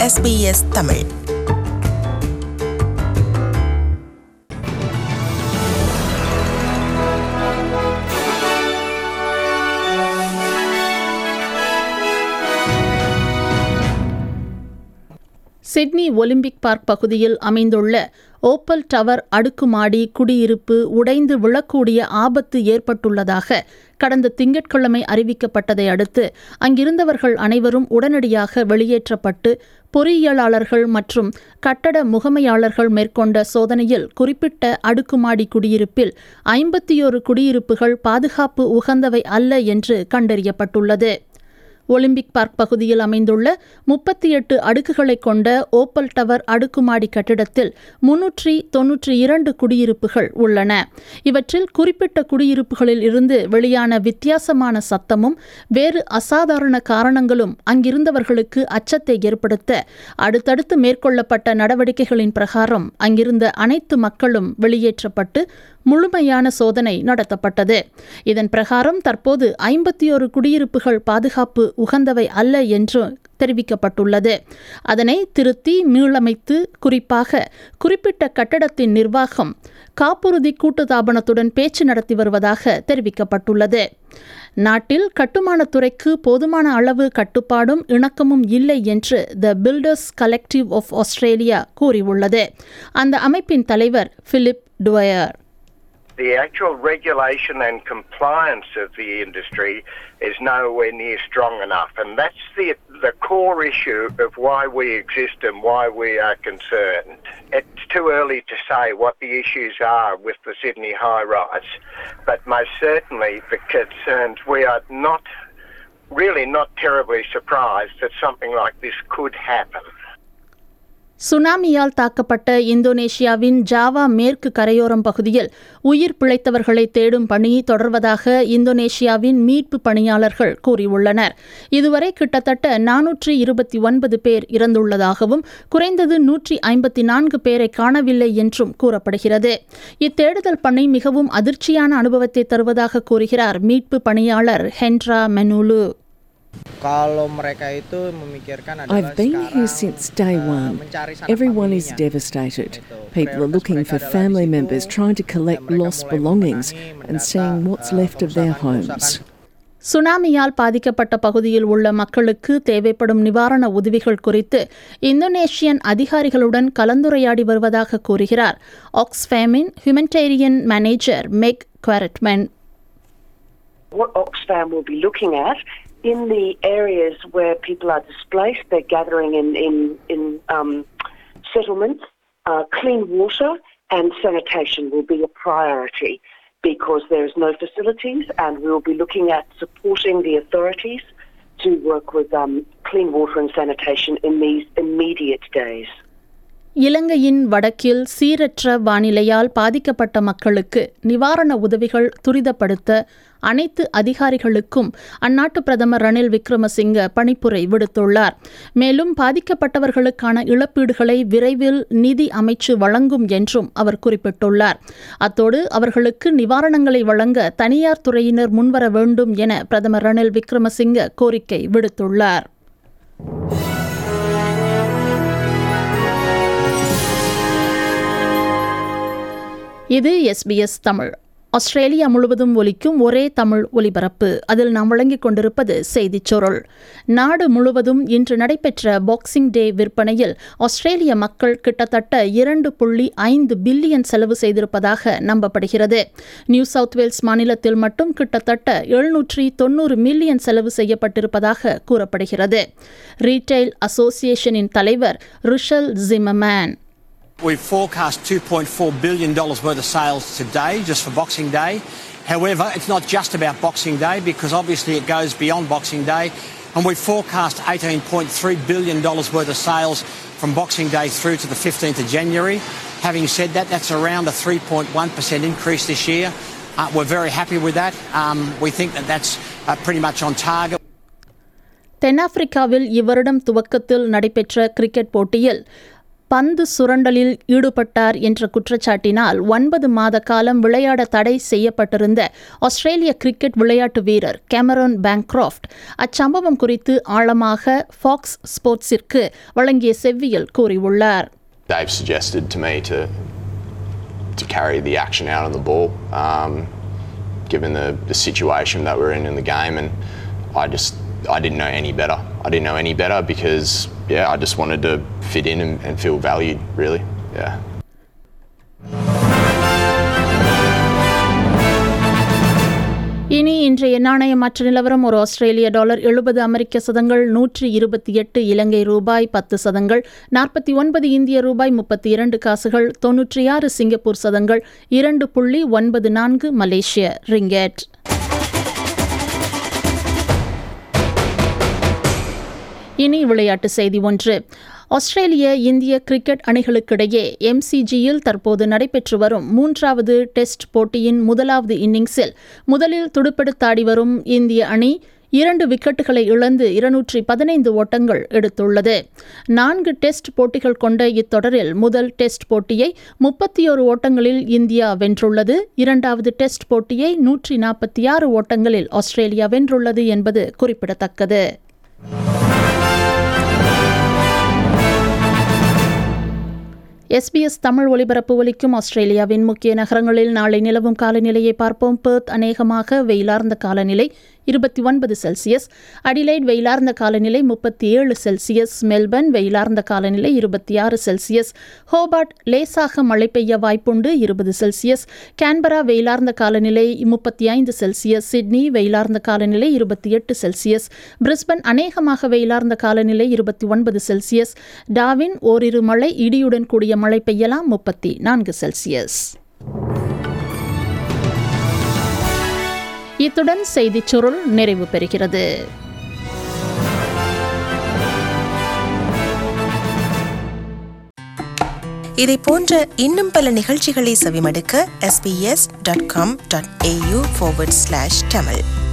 SBS தமிழ் Sydney Olympic park பகுதியில் அமைந்துள்ள ஓப்பல் டவர் அடுக்குமாடி குடியிருப்பு உடைந்து விழக்கூடிய ஆபத்து ஏற்பட்டுள்ளதாக கடந்த திங்கட்கிழமை அறிவிக்கப்பட்டதை அடுத்து அங்கிருந்தவர்கள் அனைவரும் உடனடியாக வெளியேற்றப்பட்டு பொறியியலாளர்கள் மற்றும் கட்டட முகமையாளர்கள் மேற்கொண்ட சோதனையில் குறிப்பிட்ட அடுக்குமாடி குடியிருப்பில் ஐம்பத்தியோரு குடியிருப்புகள் பாதுகாப்பு உகந்தவை அல்ல என்று கண்டறியப்பட்டுள்ளது ஒலிம்பிக் பார்க் பகுதியில் அமைந்துள்ள முப்பத்தி எட்டு அடுக்குகளைக் கொண்ட ஓப்பல் டவர் அடுக்குமாடி கட்டிடத்தில் முன்னூற்றி தொன்னூற்றி இரண்டு குடியிருப்புகள் உள்ளன இவற்றில் குறிப்பிட்ட குடியிருப்புகளில் இருந்து வெளியான வித்தியாசமான சத்தமும் வேறு அசாதாரண காரணங்களும் அங்கிருந்தவர்களுக்கு அச்சத்தை ஏற்படுத்த அடுத்தடுத்து மேற்கொள்ளப்பட்ட நடவடிக்கைகளின் பிரகாரம் அங்கிருந்த அனைத்து மக்களும் வெளியேற்றப்பட்டு முழுமையான சோதனை நடத்தப்பட்டது இதன் பிரகாரம் தற்போது ஐம்பத்தி ஒரு குடியிருப்புகள் பாதுகாப்பு உகந்தவை அல்ல என்று தெரிவிக்கப்பட்டுள்ளது அதனை திருத்தி மீளமைத்து குறிப்பாக குறிப்பிட்ட கட்டடத்தின் நிர்வாகம் காப்புறுதி கூட்டுத்தாபனத்துடன் பேச்சு நடத்தி வருவதாக தெரிவிக்கப்பட்டுள்ளது நாட்டில் கட்டுமானத்துறைக்கு போதுமான அளவு கட்டுப்பாடும் இணக்கமும் இல்லை என்று the builders collective of Australia கூறியுள்ளது அந்த அமைப்பின் தலைவர் Philip Dwyer the actual regulation and compliance of the industry is nowhere near strong enough. And that's the, the core issue of why we exist and why we are concerned. It's too early to say what the issues are with the Sydney high rise, but most certainly the concerns, we are not really not terribly surprised that something like this could happen. சுனாமியால் தாக்கப்பட்ட இந்தோனேஷியாவின் Java மேற்கு கரையோரம் பகுதியில் உயிர் பிழைத்தவர்களை தேடும் பணி தொடர்வதாக இந்தோனேஷியாவின் மீட்பு பணியாளர்கள் கூறியுள்ளனர் இதுவரை கிட்டத்தட்ட நானூற்றி இருபத்தி ஒன்பது பேர் இறந்துள்ளதாகவும் குறைந்தது நூற்றி ஐம்பத்தி நான்கு பேரை காணவில்லை என்றும் கூறப்படுகிறது இத்தேடுதல் பணி மிகவும் அதிர்ச்சியான அனுபவத்தை தருவதாக கூறுகிறார் மீட்பு பணியாளர் Hendra Menulu Kalau mereka itu memikirkan adalah I've been sekarang, here since day uh, one. mencari sanak Everyone is familinya. devastated. Itu. People are Prioritas looking mereka for adalah family di situ, members trying to collect dan mereka lost mulai belongings mendatangi, and mendata, seeing what's uh, left of their homes. perusahaan-perusahaan சுனாமியால் பாதிக்கப்பட்ட பகுதியில் உள்ள மக்களுக்கு தேவைப்படும் நிவாரண உதவிகள் குறித்து Indonesian அதிகாரிகளுடன் கலந்துரையாடி வருவதாக கூறுகிறார் ஆக்ஸ்ஃபேமின் ஹியூமனிடேரியன் மேனேஜர் மெக் குவாரட்மென் what Oxfam will be looking at in the areas where people are displaced, they're gathering in in in um, settlements. Uh, clean water and sanitation will be a priority because there is no facilities, and we will be looking at supporting the authorities to work with um, clean water and sanitation in these immediate days. இலங்கையின் வடக்கில் சீரற்ற வானிலையால் பாதிக்கப்பட்ட மக்களுக்கு நிவாரண உதவிகள் துரிதப்படுத்த அனைத்து அதிகாரிகளுக்கும் அந்நாட்டு பிரதமர் ரணில் விக்ரமசிங்க பணிப்புரை விடுத்துள்ளார் மேலும் பாதிக்கப்பட்டவர்களுக்கான இழப்பீடுகளை விரைவில் நிதி அமைச்சு வழங்கும் என்றும் அவர் குறிப்பிட்டுள்ளார் அத்தோடு அவர்களுக்கு நிவாரணங்களை வழங்க தனியார் துறையினர் முன்வர வேண்டும் என பிரதமர் ரணில் விக்ரமசிங்க கோரிக்கை விடுத்துள்ளார் இது எஸ்பிஎஸ் தமிழ் ஆஸ்திரேலியா முழுவதும் ஒலிக்கும் ஒரே தமிழ் ஒலிபரப்பு அதில் நாம் வழங்கிக் கொண்டிருப்பது செய்திச் சுருள் நாடு முழுவதும் இன்று நடைபெற்ற பாக்ஸிங் டே விற்பனையில் ஆஸ்திரேலிய மக்கள் கிட்டத்தட்ட இரண்டு புள்ளி ஐந்து பில்லியன் செலவு செய்திருப்பதாக நம்பப்படுகிறது நியூ சவுத் வேல்ஸ் மாநிலத்தில் மட்டும் கிட்டத்தட்ட எழுநூற்றி தொன்னூறு மில்லியன் செலவு செய்யப்பட்டிருப்பதாக கூறப்படுகிறது ரீட்டைல் அசோசியேஷனின் தலைவர் ரிஷல் ஜிமமேன் We've forecast $2.4 billion worth of sales today, just for Boxing Day. However, it's not just about Boxing Day because obviously it goes beyond Boxing Day. And we forecast $18.3 billion worth of sales from Boxing Day through to the 15th of January. Having said that, that's around a 3.1% increase this year. Uh, we're very happy with that. Um, we think that that's uh, pretty much on target. தென்னாப்பிரிக்காவில் இவ்வருடம் துவக்கத்தில் நடைபெற்ற cricket போட்டியில் பந்து சுரண்டலில் ஈடுபட்டார் என்ற குற்றச்சாட்டினால் ஒன்பது மாத காலம் விளையாட தடை செய்யப்பட்டிருந்த ஆஸ்திரேலிய கிரிக்கெட் விளையாட்டு வீரர் கேமரோன் பேங்க்ராஃப்ட் அச்சம்பவம் குறித்து ஆழமாக ஃபாக்ஸ் ஸ்போர்ட்ஸிற்கு வழங்கிய செவ்வியில் கூறியுள்ளார் Dave suggested to me to to carry the action out on the ball, um, given the, the situation that we're in in the game, and I just I didn't know any better. I didn't know any better because yeah, I just wanted to fit in and, and feel valued. Really, yeah. இனி இன்றைய நாணய மாற்று நிலவரம் ஒரு ஆஸ்திரேலிய dollar எழுபது அமெரிக்க சதங்கள் நூற்றி இருபத்தி எட்டு இலங்கை ரூபாய் பத்து சதங்கள் நாற்பத்தி ஒன்பது இந்திய ரூபாய் முப்பத்தி இரண்டு காசுகள் தொன்னூற்றி ஆறு சிங்கப்பூர் சதங்கள் இரண்டு புள்ளி ஒன்பது நான்கு மலேசிய ரிங்கெட் இனி விளையாட்டு செய்தி ஒன்று ஆஸ்திரேலிய இந்திய கிரிக்கெட் அணிகளுக்கிடையே எம்சிஜியில் தற்போது நடைபெற்று வரும் மூன்றாவது டெஸ்ட் போட்டியின் முதலாவது இன்னிங்ஸில் முதலில் துடுப்பெடுத்தாடி வரும் இந்திய அணி இரண்டு விக்கெட்டுகளை இழந்து இருநூற்றி பதினைந்து ஓட்டங்கள் எடுத்துள்ளது நான்கு டெஸ்ட் போட்டிகள் கொண்ட இத்தொடரில் முதல் டெஸ்ட் போட்டியை முப்பத்தி ஒரு ஓட்டங்களில் இந்தியா வென்றுள்ளது இரண்டாவது டெஸ்ட் போட்டியை நூற்றி நாற்பத்தி ஆறு ஓட்டங்களில் ஆஸ்திரேலியா வென்றுள்ளது என்பது குறிப்பிடத்தக்கது எஸ்பிஎஸ் தமிழ் ஒலிபரப்பு ஒலிக்கும் ஆஸ்திரேலியாவின் முக்கிய நகரங்களில் நாளை நிலவும் காலநிலையை பார்ப்போம் பெர்த் அநேகமாக வெயிலார்ந்த காலநிலை இருபத்தி ஒன்பது செல்சியஸ் அடிலைட் வெயிலார்ந்த காலநிலை முப்பத்தி ஏழு செல்சியஸ் மெல்பர்ன் வெயிலார்ந்த காலநிலை இருபத்தி ஆறு செல்சியஸ் ஹோபார்ட் லேசாக மழை பெய்ய வாய்ப்புண்டு இருபது செல்சியஸ் கேன்பரா வெயிலார்ந்த காலநிலை முப்பத்தி ஐந்து செல்சியஸ் சிட்னி வெயிலார்ந்த காலநிலை இருபத்தி எட்டு செல்சியஸ் பிரிஸ்பன் அநேகமாக வெயிலார்ந்த காலநிலை இருபத்தி ஒன்பது செல்சியஸ் டாவின் ஓரிரு மழை இடியுடன் கூடிய மழை பெய்யலாம் முப்பத்தி நான்கு செல்சியஸ் இத்துடன் செய்திச் சுருள் நிறைவு பெறுகிறது இதை போன்ற இன்னும் பல நிகழ்ச்சிகளை செவிமடுக்க sbs.com.au forward slash tamil